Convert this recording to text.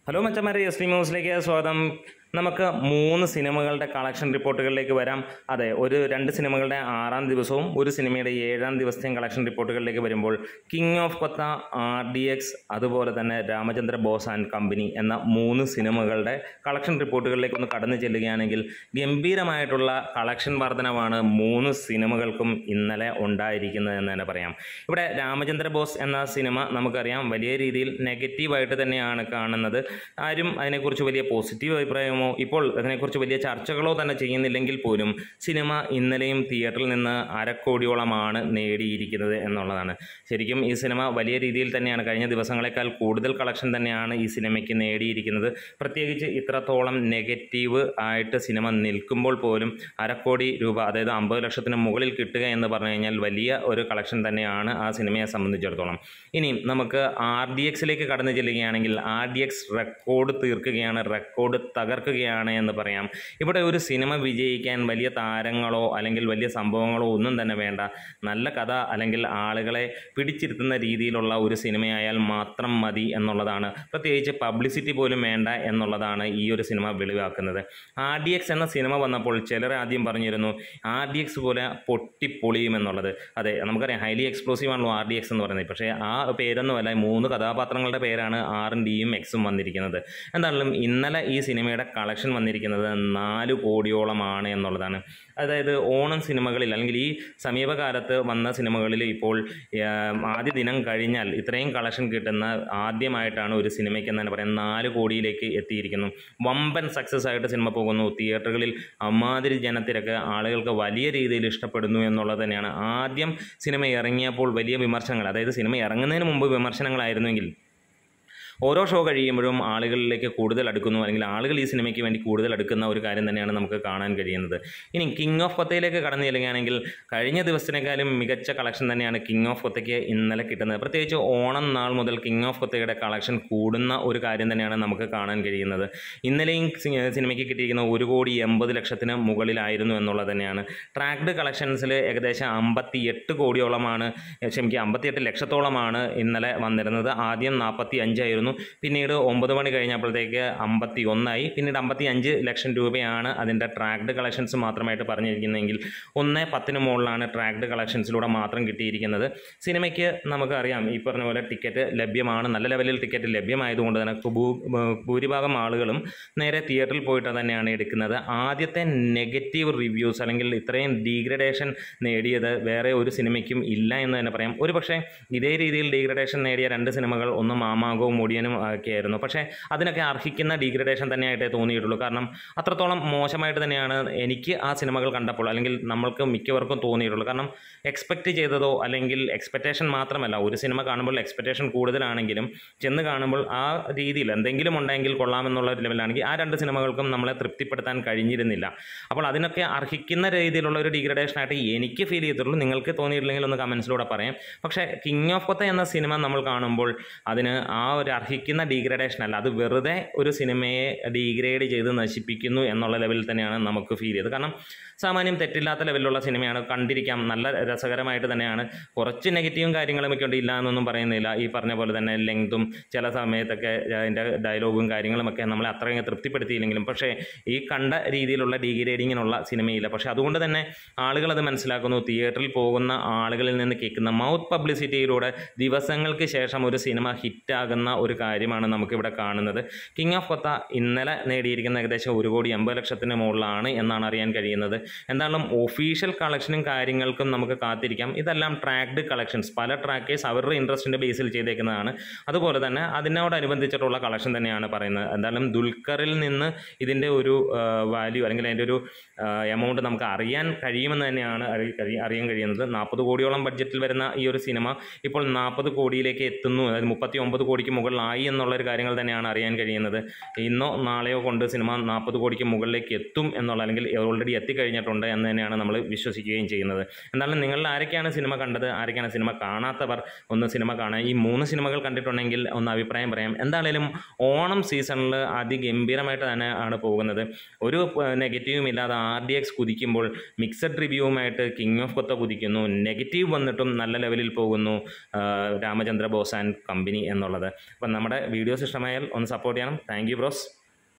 hello മച്ചന്മാരെ S T ന്യൂസിലേക്ക് സ്വാഗതം നമുക്ക് മൂന്ന് സിനിമകളുടെ കളക്ഷൻ റിപ്പോർട്ടുകളിലേക്ക് വരാം അതെ ഒരു രണ്ട് സിനിമകളുടെ ആറാം ദിവസവും ഒരു സിനിമയുടെ ഏഴാം ദിവസത്തെയും കളക്ഷൻ റിപ്പോർട്ടുകളിലേക്ക് വരുമ്പോൾ king of Kotha R D X അതുപോലെ തന്നെ രാമചന്ദ്ര ബോസ് ആൻഡ് കമ്പനി എന്ന മൂന്ന് സിനിമകളുടെ കളക്ഷൻ റിപ്പോർട്ടുകളിലേക്ക് ഒന്ന് കടന്നു ചെല്ലുകയാണെങ്കിൽ ഗംഭീരമായിട്ടുള്ള കളക്ഷൻ വർധനമാണ് മൂന്ന് സിനിമകൾക്കും ഇന്നലെ ഉണ്ടായിരിക്കുന്നത് എന്ന് തന്നെ പറയാം ഇവിടെ രാമചന്ദ്ര ബോസ് എന്ന സിനിമ നമുക്കറിയാം വലിയ രീതിയിൽ നെഗറ്റീവായിട്ട് തന്നെയാണ് കാണുന്നത് ആരും അതിനെക്കുറിച്ച് വലിയ പോസിറ്റീവ് അഭിപ്രായമോ ഇപ്പോൾ അതിനെക്കുറിച്ച് വലിയ ചർച്ചകളോ തന്നെ ചെയ്യുന്നില്ലെങ്കിൽ പോലും സിനിമ ഇന്നലെയും തിയേറ്ററിൽ നിന്ന് അരക്കോടിയോളമാണ് നേടിയിരിക്കുന്നത് എന്നുള്ളതാണ് ശരിക്കും ഈ സിനിമ വലിയ രീതിയിൽ തന്നെയാണ് കഴിഞ്ഞ ദിവസങ്ങളെക്കാൾ കൂടുതൽ കളക്ഷൻ തന്നെയാണ് ഈ സിനിമയ്ക്ക് നേടിയിരിക്കുന്നത് പ്രത്യേകിച്ച് ഇത്രത്തോളം നെഗറ്റീവ് ആയിട്ട് സിനിമ നിൽക്കുമ്പോൾ പോലും അരക്കോടി രൂപ അതായത് അമ്പത് ലക്ഷത്തിന് മുകളിൽ കിട്ടുക എന്ന് പറഞ്ഞു കഴിഞ്ഞാൽ വലിയ ഒരു കളക്ഷൻ തന്നെയാണ് ആ സിനിമയെ സംബന്ധിച്ചിടത്തോളം ഇനി നമുക്ക് ആർ ഡി എക്സിലേക്ക് കടന്നു ചെല്ലുകയാണെങ്കിൽ ആർ ഡി എക്സ് റെക്കോർഡ് തീർക്കുകയാണ് റെക്കോർഡ് തകർക്കുകയാണ് എന്ന് പറയാം ഇവിടെ ഒരു സിനിമ വിജയിക്കാൻ വലിയ താരങ്ങളോ അല്ലെങ്കിൽ വലിയ സംഭവങ്ങളോ ഒന്നും തന്നെ വേണ്ട നല്ല കഥ അല്ലെങ്കിൽ ആളുകളെ പിടിച്ചിരുത്തുന്ന രീതിയിലുള്ള ഒരു സിനിമയായാൽ മാത്രം മതി എന്നുള്ളതാണ് പ്രത്യേകിച്ച് പബ്ലിസിറ്റി പോലും വേണ്ട എന്നുള്ളതാണ് ഈ ഒരു സിനിമ വെളിവാക്കുന്നത് ആർ ഡി എക്സ് എന്ന സിനിമ വന്നപ്പോൾ ചിലർ ആദ്യം പറഞ്ഞിരുന്നു ആർ ഡി എക്സ് പോലെ പൊട്ടിപ്പൊളിയും എന്നുള്ളത് അതെ നമുക്കറിയാം ഹൈലി എക്സ്പ്ലോസീവ് ആണല്ലോ ആർ ഡി എക്സ് എന്ന് പറയുന്നത് പക്ഷേ ആ പേരൊന്നുമല്ല മൂന്ന് കഥാപാത്രങ്ങളുടെ പേരാണ് ആറും ഡിയും എക്സും വന്നിരിക്കുന്നത് എന്താണെങ്കിലും ഇന്നലെ ഈ സിനിമയുടെ കളക്ഷൻ വന്നിരിക്കുന്നത് നാല് കോടിയോളമാണ് എന്നുള്ളതാണ് അതായത് ഓണം സിനിമകളിൽ അല്ലെങ്കിൽ ഈ സമീപകാലത്ത് വന്ന സിനിമകളിൽ ഇപ്പോൾ ഏം, ആദ്യ ദിനം കഴിഞ്ഞാൽ ഇത്രയും കളക്ഷൻ കിട്ടുന്ന ആദ്യമായിട്ടാണ് ഒരു സിനിമയ്ക്ക് എന്ന് തന്നെ പറയാം നാല് കോടിയിലേക്ക് എത്തിയിരിക്കുന്നു വമ്പൻ സക്സസ് ആയിട്ട് സിനിമ പോകുന്നു തിയേറ്ററുകളിൽ അമ്മാതിരി ജനത്തിരക്ക് ആളുകൾക്ക് വലിയ രീതിയിൽ ഇഷ്ടപ്പെടുന്നു എന്നുള്ളത് തന്നെയാണ് ആദ്യം സിനിമ ഇറങ്ങിയപ്പോൾ വലിയ വിമർശനങ്ങൾ അതായത് സിനിമ ഇറങ്ങുന്നതിന് മുമ്പ് വിമർശനങ്ങളായിരുന്നെങ്കിൽ ഓരോ ഷോ കഴിയുമ്പോഴും ആളുകളിലേക്ക് കൂടുതൽ അടുക്കുന്നു അല്ലെങ്കിൽ ആളുകൾ ഈ സിനിമയ്ക്ക് വേണ്ടി കൂടുതൽ അടുക്കുന്ന ഒരു കാര്യം തന്നെയാണ് നമുക്ക് കാണാൻ കഴിയുന്നത് ഇനി കിങ് ഓഫ് കൊത്തയിലേക്ക് കടന്നു ചെല്ലുകയാണെങ്കിൽ കഴിഞ്ഞ ദിവസത്തിനേക്കാളും മികച്ച കളക്ഷൻ തന്നെയാണ് കിങ് ഓഫ് കൊത്തയ്ക്ക് ഇന്നലെ കിട്ടുന്നത് പ്രത്യേകിച്ച് ഓണം നാൾ മുതൽ കിങ് ഓഫ് കൊത്തയുടെ കളക്ഷൻ കൂടുന്ന ഒരു കാര്യം തന്നെയാണ് നമുക്ക് കാണാൻ കഴിയുന്നത് ഇന്നലെയും സി- സിനിമയ്ക്ക് കിട്ടിയിരിക്കുന്ന ഒരു കോടി എൺപത് ലക്ഷത്തിന് മുകളിലായിരുന്നു എന്നുള്ളത് തന്നെയാണ് ട്രാക്ഡ് കളക്ഷൻസിൽ ഏകദേശം അമ്പത്തി എട്ട് കോടിയോളമാണ് ക്ഷമിക്കുക അമ്പത്തിയെട്ട് ലക്ഷത്തോളമാണ് ഇന്നലെ വന്നിരുന്നത് ആദ്യം നാൽപ്പത്തി അഞ്ചായിരുന്നു പിന്നീട് ഒമ്പത് മണി കഴിഞ്ഞപ്പോഴത്തേക്ക് അമ്പത്തി ഒന്നായി പിന്നീട് അമ്പത്തി അഞ്ച് ലക്ഷം രൂപയാണ് അതിൻ്റെ ട്രാക്ഡ് കളക്ഷൻസ് മാത്രമായിട്ട് പറഞ്ഞിരിക്കുന്നതെങ്കിൽ ഒന്ന് പത്തിന് മുകളിലാണ് ട്രാക്ഡ് കളക്ഷൻസിലൂടെ മാത്രം കിട്ടിയിരിക്കുന്നത് സിനിമയ്ക്ക് നമുക്കറിയാം ഈ പറഞ്ഞ പോലെ ടിക്കറ്റ് ലഭ്യമാണ് നല്ല ലെവലിൽ ടിക്കറ്റ് ലഭ്യമായതുകൊണ്ട് തന്നെ ഭൂ- ഭൂരിഭാഗം ആളുകളും നേരെ തിയേറ്ററിൽ പോയിട്ട് തന്നെയാണ് എടുക്കുന്നത് ആദ്യത്തെ നെഗറ്റീവ് റിവ്യൂസ് അല്ലെങ്കിൽ ഇത്രയും ഡീഗ്രഡേഷൻ നേടിയത് വേറെ ഒരു സിനിമയ്ക്കും ഇല്ല എന്ന് തന്നെ പറയാം ഒരു പക്ഷേ ഇതേ രീതിയിൽ ഡീഗ്രഡേഷൻ നേടിയ രണ്ട് സിനിമകൾ ഒന്ന് മാമാങ്കവും മുടിയനും ഒക്കെ ആയിരുന്നു പക്ഷേ അതിനൊക്കെ അർഹിക്കുന്ന ഡീഗ്രഡേഷൻ തന്നെയായിട്ടേ തോന്നിയിട്ടുള്ളൂ കാരണം അത്രത്തോളം മോശമായിട്ട് തന്നെയാണ് എനിക്ക് ആ സിനിമകൾ കണ്ടപ്പോൾ അല്ലെങ്കിൽ നമ്മൾക്ക് മിക്കവർക്കും തോന്നിയിട്ടുള്ളൂ കാരണം എക്സ്പെക്റ്റ് ചെയ്തതോ അല്ലെങ്കിൽ എക്സ്പെക്റ്റേഷൻ മാത്രമല്ല ഒരു സിനിമ കാണുമ്പോൾ എക്സ്പെക്റ്റേഷൻ കൂടുതലാണെങ്കിലും ചെന്ന് കാണുമ്പോൾ ആ രീതിയിൽ എന്തെങ്കിലും ഉണ്ടെങ്കിൽ കൊള്ളാമെന്നുള്ള ഒരു ലെവലാണെങ്കിൽ ആ രണ്ട് സിനിമകൾക്കും നമ്മളെ തൃപ്തിപ്പെടുത്താൻ കഴിഞ്ഞിരുന്നില്ല അപ്പോൾ അതിനൊക്കെ അർഹിക്കുന്ന രീതിയിലുള്ള ഒരു ഡീഗ്രഡേഷനായിട്ട് എനിക്ക് ഫീൽ ചെയ്തിട്ടുള്ളൂ നിങ്ങൾക്ക് തോന്നിയിട്ടില്ലെങ്കിൽ ഒന്ന് കമൻസിലൂടെ പറയാം പക്ഷേ കിങ് ഓഫ് കൊത്ത എന്ന സിനിമ നമ്മൾ കാണുമ്പോൾ അതിന് ആ ഒരു അർഹിക്കുന്ന ഡീഗ്രഡേഷൻ അല്ല അത് വെറുതെ ഒരു സിനിമയെ ഡീഗ്രേഡ് ചെയ്ത് നശിപ്പിക്കുന്നു എന്നുള്ള ലെവലിൽ തന്നെയാണ് നമുക്ക് ഫീൽ ചെയ്തത് കാരണം സാമാന്യം തെറ്റില്ലാത്ത ലെവലിലുള്ള സിനിമയാണ് കണ്ടിരിക്കാം നല്ല രസകരമായിട്ട് തന്നെയാണ് കുറച്ച് നെഗറ്റീവും കാര്യങ്ങളും ഒക്കെ ഉണ്ട് ഇല്ല എന്നൊന്നും പറയുന്നില്ല ഈ പറഞ്ഞ പോലെ തന്നെ ലെങ്തും ചില സമയത്തൊക്കെ അതിൻ്റെ ഡയലോഗും കാര്യങ്ങളുമൊക്കെ നമ്മളെ അത്രയും തൃപ്തിപ്പെടുത്തിയില്ലെങ്കിലും പക്ഷേ ഈ കണ്ട രീതിയിലുള്ള ഡീഗ്രേഡിങ്ങിനുള്ള സിനിമയില്ല പക്ഷേ അതുകൊണ്ട് തന്നെ ആളുകൾ അത് മനസ്സിലാക്കുന്നു തിയേറ്ററിൽ പോകുന്ന ആളുകളിൽ നിന്ന് കേൾക്കുന്ന മൗത്ത് പബ്ലിസിറ്റിയിലൂടെ ദിവസങ്ങൾക്ക് ശേഷം ഒരു സിനിമ ഹിറ്റാകുന്ന ഒരു കാര്യമാണ് നമുക്കിവിടെ കാണുന്നത് കിങ് ഓഫ് കൊത്ത ഇന്നലെ നേടിയിരിക്കുന്ന ഏകദേശം ഒരു കോടി എൺപത് ലക്ഷത്തിന് മുകളിലാണ് എന്നാണ് അറിയാൻ കഴിയുന്നത് എന്തായാലും ഒഫീഷ്യൽ കളക്ഷനും കാര്യങ്ങൾക്കും നമുക്ക് കാത്തിരിക്കാം ഇതെല്ലാം ട്രാക്ഡ് കളക്ഷൻസ് പല ട്രാക്കേഴ്സ് അവരുടെ ഇൻട്രസ്റ്റിൻ്റെ ബേസിൽ ചെയ്തേക്കുന്നതാണ് അതുപോലെ തന്നെ അതിനോടനുബന്ധിച്ചിട്ടുള്ള കളക്ഷൻ തന്നെയാണ് പറയുന്നത് എന്തായാലും ദുൽഖറിൽ നിന്ന് ഇതിൻ്റെ ഒരു വാല്യൂ അല്ലെങ്കിൽ അതിൻ്റെ ഒരു എമൗണ്ട് നമുക്ക് അറിയാൻ കഴിയുമെന്ന് തന്നെയാണ് അറി കഴി- അറിയാൻ കഴിയുന്നത് നാൽപ്പത് കോടിയോളം ബഡ്ജറ്റിൽ വരുന്ന ഈ ഒരു സിനിമ ഇപ്പോൾ നാൽപ്പത് കോടിയിലേക്ക് എത്തുന്നു അതായത് മുപ്പത്തി ഒമ്പത് കോടിക്ക് മുകളിലായി എന്നുള്ളൊരു കാര്യങ്ങൾ തന്നെയാണ് അറിയാൻ കഴിയുന്നത് ഇന്നോ നാളെയോ കൊണ്ട് സിനിമ നാൽപ്പത് കോടിക്ക് മുകളിലേക്ക് എത്തും എന്നുള്ള അല്ലെങ്കിൽ ഓൾറെഡി എത്തിക്കഴിഞ്ഞിട്ടുണ്ട് എന്ന് തന്നെയാണ് നമ്മൾ വിശ്വസിക്കുകയും ചെയ്യുന്നത് എന്തായാലും നിങ്ങളിൽ ആരൊക്കെയാണ് സിനിമ കണ്ടത് ആരൊക്കെയാണ് സിനിമ കാണാത്തവർ ഒന്ന് സിനിമ കാണാൻ ഈ മൂന്ന് സിനിമകൾ കണ്ടിട്ടുണ്ടെങ്കിൽ ഒന്ന് അഭിപ്രായം പറയാം എന്താണേലും ഓണം സീസണിൽ അതിഗംഭീരമായിട്ട് തന്നെ ആണ് പോകുന്നത് ഒരു നെഗറ്റീവും ഇല്ലാതെ ആർ ഡി എക്സ് കുതിക്കുമ്പോൾ മിക്സഡ് റിവ്യൂവുമായിട്ട് കിങ് ഓഫ് കൊത്ത കുതിക്കുന്നു നെഗറ്റീവ് വന്നിട്ടും നല്ല ലെവലിൽ പോകുന്നു ആ, രാമചന്ദ്ര ബോസ് ആൻഡ് കമ്പനി എന്നുള്ളത് അപ്പം നമ്മുടെ വീഡിയോസ് ഇഷ്ടമായാൽ ഒന്ന് സപ്പോർട്ട് ചെയ്യണം താങ്ക് യു ബ്രോസ്